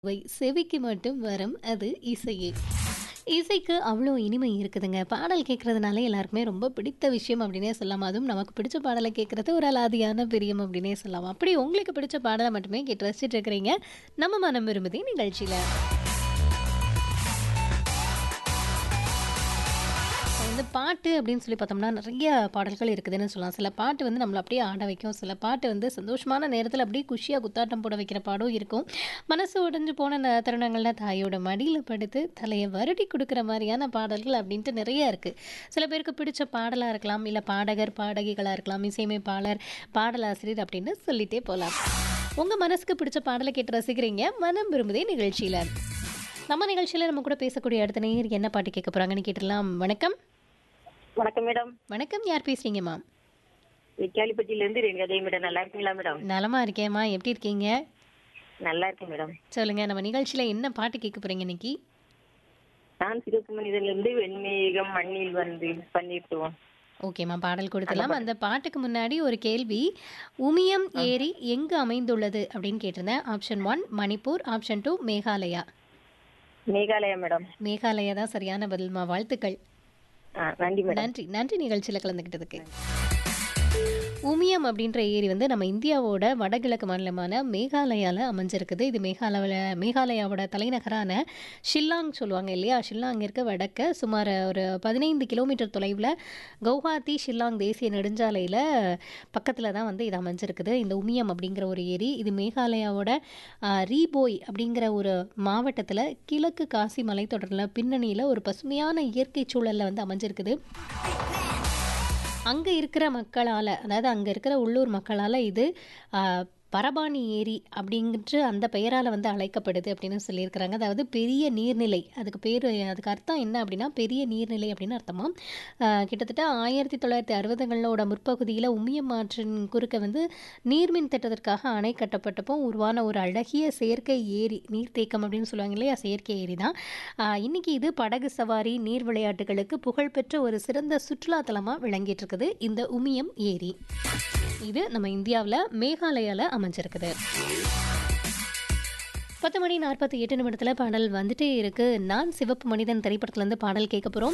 வை செவிக்கு மட்டும் வரும் அது இசையே இசைக்கு அவ்வளோ இனிமை இருக்குதுங்க பாடல் கேட்கறதுனால எல்லாருக்குமே ரொம்ப பிடித்த விஷயம் அப்படின்னே சொல்லலாம் அதுவும் நமக்கு பிடிச்ச பாடலை கேட்கறது ஒரு அலாதியான பிரியம் அப்படின்னே சொல்லலாம் அப்படி உங்களுக்கு பிடிச்ச பாடலை மட்டுமே கேட்டு ரசிச்சுட்டு இருக்கிறீங்க நம்ம மனம் விரும்புதே நிகழ்ச்சியில் இந்த பாட்டு அப்படின்னு சொல்லி பார்த்தோம்னா நிறைய பாடல்கள் இருக்குதுன்னு சொல்லலாம் சில பாட்டு வந்து நம்மளை அப்படியே ஆட வைக்கும் சில பாட்டு வந்து சந்தோஷமான நேரத்தில் அப்படியே குஷியாக குத்தாட்டம் போட வைக்கிற பாடும் இருக்கும் மனசு உடைஞ்சு போன ந- தருணங்கள்ல தாயோட மடியில் படுத்து தலையை வருடி கொடுக்குற மாதிரியான பாடல்கள் அப்படின்ட்டு நிறைய இருக்குது சில பேருக்கு பிடிச்ச பாடலாக இருக்கலாம் இல்லை பாடகர் பாடகிகளாக இருக்கலாம் இசையமைப்பாளர் பாடலாசிரியர் அப்படின்னு சொல்லிட்டே போகலாம் உங்கள் மனசுக்கு பிடிச்ச பாடலை கேட்டு ரசிக்கிறீங்க மனம் விரும்புதே நிகழ்ச்சியில் நம்ம நிகழ்ச்சியில் நம்ம கூட பேசக்கூடிய அடுத்த நேயர் என்ன பாட்டு கேட்க போகிறாங்கன்னு கேட்டுடலாம் வணக்கம் வணக்கம் மேடம் வணக்கம் யார் பேசுறீங்கம்மா விக்காலிப்பட்டியில இருந்து ரெண்டு கதை மேடம் நல்லா இருக்கீங்களா மேடம் நலமா இருக்கேம்மா எப்படி இருக்கீங்க நல்லா இருக்கேன் மேடம் சொல்லுங்க நம்ம நிகழ்ச்சியில என்ன பாட்டு கேட்க போறீங்க இன்னைக்கு நான் சிவப்பு மனிதன்ல இருந்து வெண்மேகம் மண்ணில் வந்து பண்ணிட்டுவோம் ஓகேம்மா பாடல் கொடுத்துடலாம் அந்த பாட்டுக்கு முன்னாடி ஒரு கேள்வி உமியம் ஏரி எங்கு அமைந்துள்ளது அப்படின்னு கேட்டிருந்தேன் option one Manipur option two Meghalaya Meghalaya madam Meghalaya தான் சரியான பதில்மா வாழ்த்துக்கள் ஆ நன்றி மேடம் நன்றி நன்றி நிகழ்ச்சியில் கலந்துக்கிட்டதுக்கு உமியம் அப்படின்ற ஏரி வந்து நம்ம இந்தியாவோட வடகிழக்கு மாநிலமான மேகாலயாவில் அமைஞ்சிருக்குது இது மேகாலயாவில் மேகாலயாவோட தலைநகரான ஷில்லாங் சொல்லுவாங்க இல்லையா ஷில்லாங் இருக்க வடக்க சுமார் ஒரு பதினைந்து கிலோமீட்டர் தொலைவில் கவுஹாத்தி ஷில்லாங் தேசிய நெடுஞ்சாலையில் பக்கத்தில் தான் வந்து இது அமைஞ்சிருக்குது இந்த உமியம் அப்படிங்கிற ஒரு ஏரி இது மேகாலயாவோட ஆ, ரீபோய் அப்படிங்கிற ஒரு மாவட்டத்தில் கிழக்கு காசி மலைத்தொடரில் பின்னணியில் ஒரு பசுமையான இயற்கை சூழலில் வந்து அமைஞ்சிருக்குது அங்கே இருக்கிற மக்களால் அதாவது அங்கே இருக்கிற உள்ளூர் மக்களால் இது ஆ, பரபானி ஏரி அப்படிங்கிற அந்த பெயரால் வந்து அழைக்கப்படுது அப்படின்னு சொல்லியிருக்கிறாங்க அதாவது பெரிய நீர்நிலை அதுக்கு பேர் அதுக்கு அர்த்தம் என்ன அப்படின்னா பெரிய நீர்நிலை அப்படின்னு அர்த்தமா ஆ, கிட்டத்தட்ட ஆயிரத்தி தொள்ளாயிரத்தி அறுபதுகளோட முற்பகுதியில் உமியம் ஆற்றின் குறுக்க வந்து நீர்மின் திட்டத்திற்காக அணை கட்டப்பட்டப்போ உருவான ஒரு அழகிய செயற்கை ஏரி நீர்த்தேக்கம் அப்படின்னு சொல்லுவாங்க இல்லையா செயற்கை ஏரி தான் ஆ, இன்னைக்கு இது படகு சவாரி நீர் விளையாட்டுகளுக்கு புகழ்பெற்ற ஒரு சிறந்த சுற்றுலா தலமாக விளங்கிட்டு இருக்குது இந்த உமியம் ஏரி இது நம்ம இந்தியாவில் மேகாலயாவில் அமைஞ்சிருக்குது பத்து மணி நாற்பத்தி எட்டு நிமிடத்தில் பாடல் வந்துட்டே இருக்கு நான் சிவப்பு மனிதன் திரைப்படத்துலேருந்து பாடல் கேட்க போகிறோம்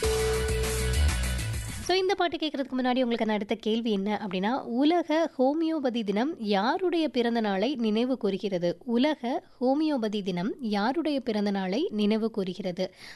ஸோ இந்த பாட்டு கேட்கறதுக்கு முன்னாடி உங்களுக்கு நான் அடுத்த கேள்வி என்ன அப்படின்னா உலக ஹோமியோபதி தினம் யாருடைய பிறந்த நாளை நினைவு கூறுகிறது உலக ஹோமியோபதி தினம் யாருடைய பிறந்த நாளை நினைவு கூறுகிறது